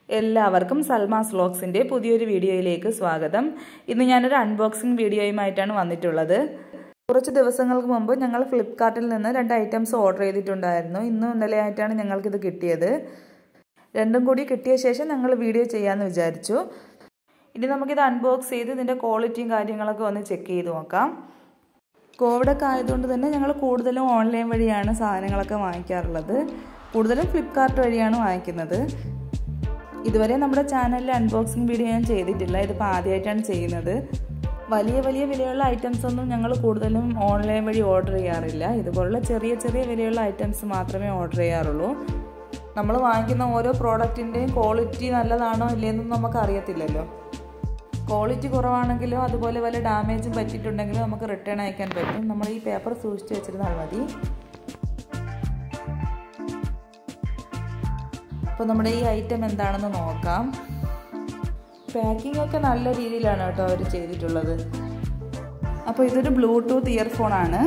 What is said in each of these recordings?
എല്ലാവർക്കും സൽമാസ് വ്ലോഗ്സിൻ്റെ പുതിയൊരു വീഡിയോയിലേക്ക് സ്വാഗതം ഇന്ന് ഞാനൊരു അൺബോക്സിംഗ് വീഡിയോയുമായിട്ടാണ് വന്നിട്ടുള്ളത് കുറച്ച് ദിവസങ്ങൾക്ക് മുമ്പ് ഞങ്ങൾ ഫ്ലിപ്കാർട്ടിൽ നിന്ന് രണ്ട് ഐറ്റംസ് ഓർഡർ ചെയ്തിട്ടുണ്ടായിരുന്നു ഇന്നും ഇന്നലെ ആയിട്ടാണ് ഞങ്ങൾക്കിത് കിട്ടിയത് രണ്ടും കൂടി കിട്ടിയ ശേഷം ഞങ്ങൾ വീഡിയോ ചെയ്യാമെന്ന് വിചാരിച്ചു ഇനി നമുക്കിത് അൺബോക്സ് ചെയ്ത് ഇതിൻ്റെ ക്വാളിറ്റിയും കാര്യങ്ങളൊക്കെ ഒന്ന് ചെക്ക് ചെയ്ത് നോക്കാം കോവിഡൊക്കെ ആയതുകൊണ്ട് തന്നെ ഞങ്ങൾ കൂടുതലും ഓൺലൈൻ വഴിയാണ് സാധനങ്ങളൊക്കെ വാങ്ങിക്കാറുള്ളത് കൂടുതലും ഫ്ലിപ്കാർട്ട് വഴിയാണ് വാങ്ങിക്കുന്നത് ഇതുവരെ നമ്മുടെ ചാനലിൽ അൺബോക്സിങ് വീഡിയോ ഞാൻ ചെയ്തിട്ടില്ല ഇതിപ്പോൾ ആദ്യമായിട്ടാണ് ചെയ്യുന്നത് വലിയ വലിയ വിലയുള്ള ഐറ്റംസ് ഒന്നും ഞങ്ങൾ കൂടുതലും ഓൺലൈൻ വഴി ഓർഡർ ചെയ്യാറില്ല ഇതുപോലുള്ള ചെറിയ ചെറിയ വിലയുള്ള ഐറ്റംസ് മാത്രമേ ഓർഡർ ചെയ്യാറുള്ളൂ നമ്മൾ വാങ്ങിക്കുന്ന ഓരോ പ്രോഡക്റ്റിൻ്റെയും ക്വാളിറ്റി നല്ലതാണോ ഇല്ലയെന്നും നമുക്ക് അറിയത്തില്ലല്ലോ ക്വാളിറ്റി കുറവാണെങ്കിലോ അതുപോലെ വല്ല ഡാമേജും പറ്റിയിട്ടുണ്ടെങ്കിലോ നമുക്ക് റിട്ടേൺ അയക്കാൻ പറ്റും നമ്മൾ ഈ പേപ്പർ സൂക്ഷിച്ച് വെച്ചിരുന്നാൽ മതി അപ്പോൾ നമ്മുടെ ഈ ഐറ്റം എന്താണെന്ന് നോക്കാം പാക്കിംഗ് ഒക്കെ നല്ല രീതിയിലാണ് കേട്ടോ അവർ ചെയ്തിട്ടുള്ളത് അപ്പോൾ ഇതൊരു ബ്ലൂടൂത്ത് ഇയർഫോൺ ആണ്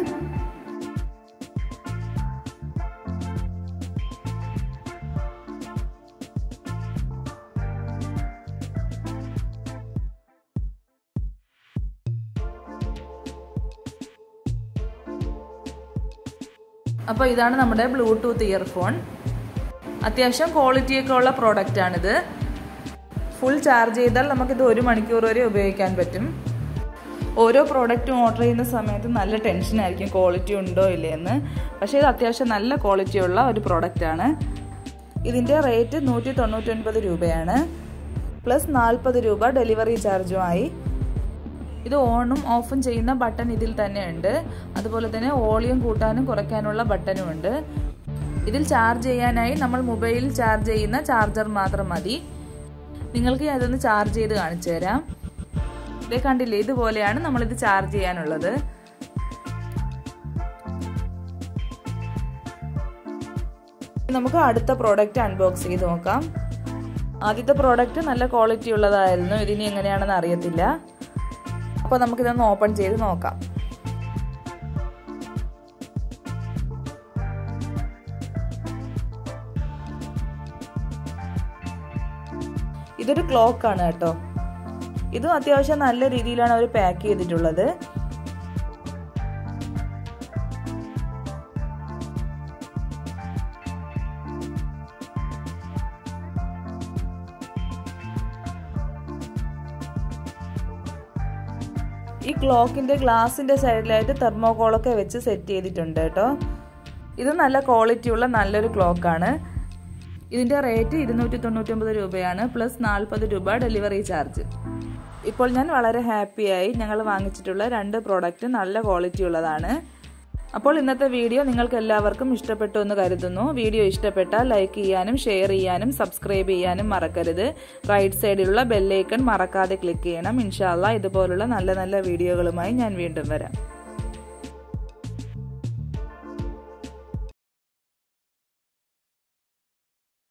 അപ്പോൾ ഇതാണ് നമ്മുടെ ബ്ലൂടൂത്ത് ഇയർഫോൺ അത്യാവശ്യം ക്വാളിറ്റിയൊക്കെ ഉള്ള പ്രോഡക്റ്റാണിത് ഫുൾ ചാർജ് ചെയ്താൽ നമുക്കിത് ഒരു മണിക്കൂർ വരെ ഉപയോഗിക്കാൻ പറ്റും ഓരോ പ്രോഡക്റ്റും ഓർഡർ ചെയ്യുന്ന സമയത്ത് നല്ല ടെൻഷനായിരിക്കും ക്വാളിറ്റി ഉണ്ടോ ഇല്ലയെന്ന് പക്ഷേ ഇത് അത്യാവശ്യം നല്ല ക്വാളിറ്റിയുള്ള ഒരു പ്രോഡക്റ്റാണ് ഇതിൻ്റെ റേറ്റ് നൂറ്റി തൊണ്ണൂറ്റൊൻപത് രൂപയാണ് പ്ലസ് നാൽപ്പത് രൂപ ഡെലിവറി ചാർജുമായി ഇത് ഓണും ഓഫും ചെയ്യുന്ന ബട്ടൺ ഇതിൽ തന്നെ ഉണ്ട് അതുപോലെ തന്നെ വോളിയം കൂട്ടാനും കുറയ്ക്കാനുള്ള ബട്ടനും ഉണ്ട് ഇതിൽ ചാർജ് ചെയ്യാനായി നമ്മൾ മൊബൈലിൽ ചാർജ് ചെയ്യുന്ന ചാർജർ മാത്രം മതി നിങ്ങൾക്ക് അതൊന്ന് ചാർജ് ചെയ്ത് കാണിച്ചു തരാം ഇതേ കണ്ടില്ലേ ഇതുപോലെയാണ് നമ്മളിത് ചാർജ് ചെയ്യാനുള്ളത് നമുക്ക് അടുത്ത പ്രോഡക്റ്റ് അൺബോക്സ് ചെയ്ത് നോക്കാം ആദ്യത്തെ പ്രോഡക്റ്റ് നല്ല ക്വാളിറ്റി ഉള്ളതായിരുന്നു ഇതിനി എങ്ങനെയാണെന്ന് അറിയത്തില്ല അപ്പോൾ നമുക്കിതൊന്ന് ഓപ്പൺ ചെയ്ത് നോക്കാം ഇതൊരു ക്ലോക്ക് ആണ് കേട്ടോ ഇതും അത്യാവശ്യം നല്ല രീതിയിലാണ് അവർ പാക്ക് ചെയ്തിട്ടുള്ളത് ഈ ക്ലോക്കിന്റെ ഗ്ലാസിന്റെ സൈഡിലായിട്ട് തെർമോകോളൊക്കെ വെച്ച് സെറ്റ് ചെയ്തിട്ടുണ്ട് കേട്ടോ ഇത് നല്ല ക്വാളിറ്റിയുള്ള നല്ലൊരു ക്ലോക്കാണ് ഇതിൻ്റെ റേറ്റ് ഇരുന്നൂറ്റി തൊണ്ണൂറ്റൊമ്പത് രൂപയാണ് പ്ലസ് നാൽപ്പത് രൂപ ഡെലിവറി ചാർജ് ഇപ്പോൾ ഞാൻ വളരെ ഹാപ്പിയായി ഞങ്ങൾ വാങ്ങിച്ചിട്ടുള്ള രണ്ട് പ്രോഡക്റ്റ് നല്ല ക്വാളിറ്റി ഉള്ളതാണ് അപ്പോൾ ഇന്നത്തെ വീഡിയോ നിങ്ങൾക്ക് എല്ലാവർക്കും ഇഷ്ടപ്പെട്ടു എന്ന് കരുതുന്നു വീഡിയോ ഇഷ്ടപ്പെട്ടാൽ ലൈക്ക് ചെയ്യാനും ഷെയർ ചെയ്യാനും സബ്സ്ക്രൈബ് ചെയ്യാനും മറക്കരുത് റൈറ്റ് സൈഡിലുള്ള ബെല്ലൈക്കൺ മറക്കാതെ ക്ലിക്ക് ചെയ്യണം ഇൻഷാല്ല ഇതുപോലുള്ള നല്ല നല്ല വീഡിയോകളുമായി ഞാൻ വീണ്ടും വരാം